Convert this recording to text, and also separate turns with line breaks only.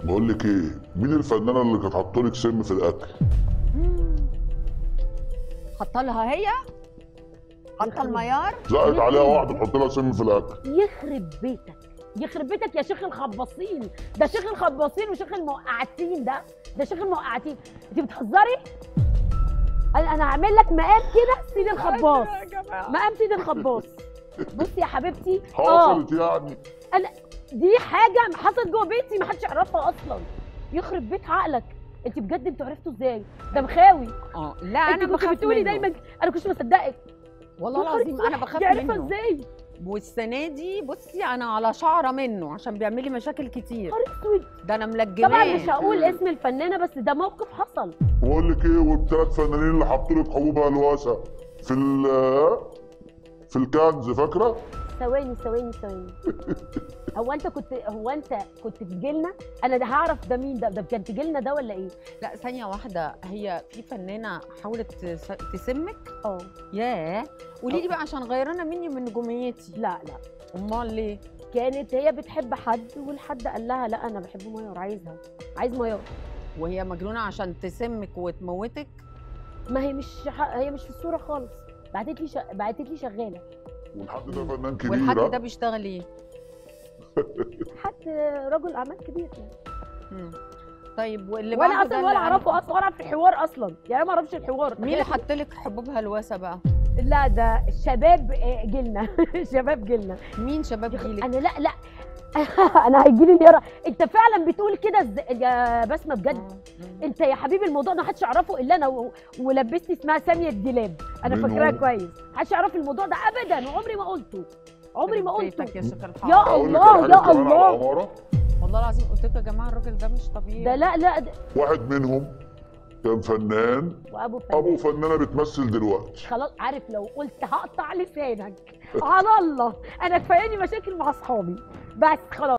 بقول لك ايه مين الفنانه اللي كانت حاطه لك سم في الاكل
حاطه لها هي حاطه الميار
زقت عليها واحده تحط لها سم في الاكل
يخرب بيتك يخرب بيتك يا شيخ الخباصين ده شيخ الخباصين وشيخ الموقعتين ده ده شيخ الموقعتين انت بتهزري قال انا هعمل لك مقام كده سيد الخباص
يا جماعه
مقام سيد الخباص بصي يا حبيبتي اه
حصلت يعني
دي حاجه حصلت جوه بيتي ما حدش يعرفها اصلا يخرب بيت عقلك انت بجد انتوا عرفتوا ازاي ده مخاوي
اه لا
انت
انا
كنت
بخاف
بتقولي
منه.
دايما انا كنت مصدقك
والله
يا نهار
العظيم انا
اسود،
بخاف
دي عارفه
منه
ازاي
والسنه دي بصي انا على شعره منه عشان بيعمل لي مشاكل كتير
نهار اسود
ده انا ملجماه
طبعا مش هقول اسم الفنانه بس ده موقف حصل
بقول لك ايه والثلاث فنانين اللي حطوا لك حبوب هلوسه في ال في الكنز فاكره
ثواني ثواني ثواني هو انت كنت هو انت كنت تجي لنا انا ده هعرف ده مين ده ده كان تجي لنا ده ولا ايه
لا ثانيه واحده هي في فنانه حاولت تس- تسمك
اه
ياه قولي لي بقى عشان غيرانه مني من نجوميتي
لا لا
امال ليه
كانت هي بتحب حد والحد قال لها لا انا بحب ميار عايزها عايز ميار
وهي مجنونه عشان تسمك وتموتك
ما هي مش ح... هي مش في الصوره خالص بعتت لي ش... بعتت لي شغاله
والحد ده فنان كبير
والحد
ها؟
ده بيشتغل ايه
حد رجل اعمال كبير يعني
مم. طيب واللي
وانا
بعده ده
اصلا
اللي
ولا
قال-
اعرفه اصلا ولا اعرف الحوار اصلا يعني أنا ما اعرفش الحوار
مين اللي حط لك حبوب هلوسه بقى
لا ده شباب آه، جيلنا شباب جيلنا
مين شباب جيلك
انا لا لا انا هيجي لي نيره انت فعلا بتقول كده إز- يا بسمه بجد
آه. مم.
انت يا حبيبي الموضوع ده محدش يعرفه الا انا و- ولبستني اسمها ساميه الدلاب انا
مين
فاكراها
هو؟
كويس محدش يعرف الموضوع ده ابدا وعمري ما قلته عمري ما
يخرب
قلته
بيتك يا شيخ الحرام
يا
اقول لك
الله
على حاجه
يا
كمان على
الله
العماره
والله العظيم قلت لكم يا جماعه الراجل ده مش طبيعي
ده لا لا ده
واحد منهم كان فنان
وابو فنان
ابو فنانه بتمثل دلوقتي
خلاص عارف لو قلت هقطع لسانك على الله انا كفاياني مشاكل مع اصحابي بس خلاص